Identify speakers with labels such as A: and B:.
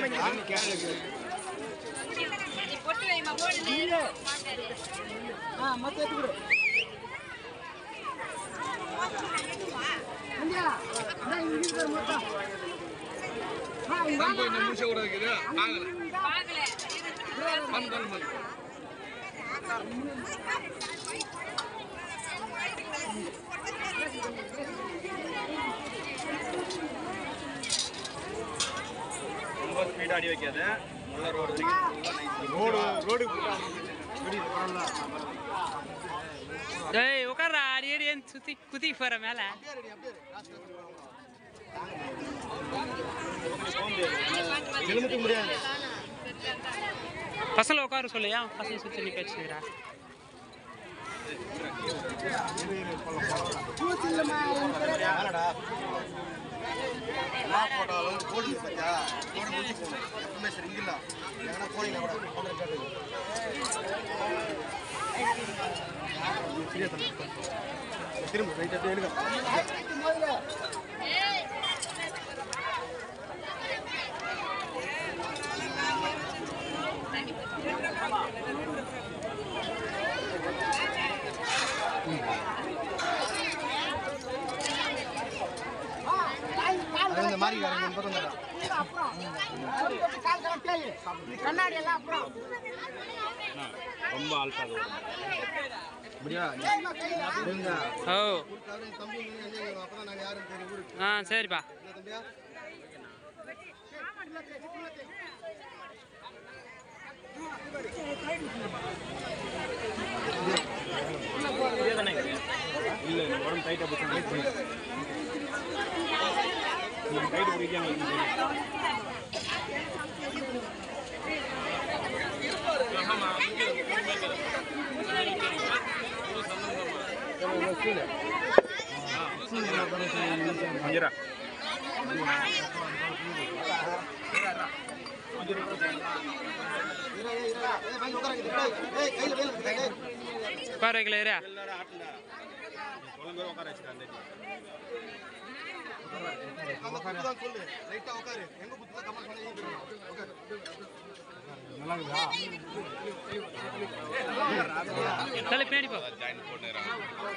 A: பொட்டு வைமா போடு
B: ஆ மொத்தம் எடுத்து கொடு இந்தியா இந்தா இங்க இருக்கு பாரு மொத்தம் ஆ இங்க வாங்க.
C: முடிச்ச கூட இருக்குது வாங்கல
A: பார்க்கல
C: மண் மண் மண்
D: ரொம்ப ஸ்பீடாக அடி வைக்காத உள்ள ரோடு
C: ரோடு ரோடு
E: டேய் உட்கார்றா அடி அடி சுத்தி குதி போற மேல
D: எழுந்துக்க முடியாது
E: பசல உட்கார சொல்லு ஏன் பசங்க சுத்தி நிக்க வச்சுக்கிறா
B: ஜூஸ் இல்லைம்மா
D: வேணடா என்ன போட்டாலும் போடுங்க பத்தியா போட முடிச்சு போகணும் எப்பவுமே சரி இங்கில்ல எங்கன்னா போனீங்க கூட போன கேட்டு திரும்ப ரைட் அப்படியே எடுக்க
B: முதல்ல
D: அது இந்த மாதிரி ரெண்டு பக்கம் தரா
B: அப்புறம் ஒரு பக்கம் கால் கரெக்டாக கண்ணாடி எல்லாம் அப்புறம்
D: ரொம்ப ஆல்பாது அப்படியா
B: ஏய்மா, கையில.
D: இருங்க
E: ஓ
D: தம்பி அப்பதான் நாங்க யாரும் தெரியும் ஊருக்கு
E: ஆ சரிப்பா
D: என்ன தம்பியா
F: இல்ல இந்த உடம்பு டைட்டா பிடிச்சி டைட் பண்ணி நீங்க டைட் பிடிக்காம மஞ்சரா
D: கையில வேலை இருக்கு
E: உட்கார வைக்கல ஏரியா
F: எல்லாரும் ஆட்டுண்டா குழம்பு பேர் உட்கார வச்சுட்டா அந்த
D: அந்த புத்து தான் சொல்லு லைட்டா உட்காரு எங்க புத்து தான் கமெண்ட் பண்ணி உட்காரு
E: தலை பின்னாடி போ
C: ஜாயின் போட்டுறான்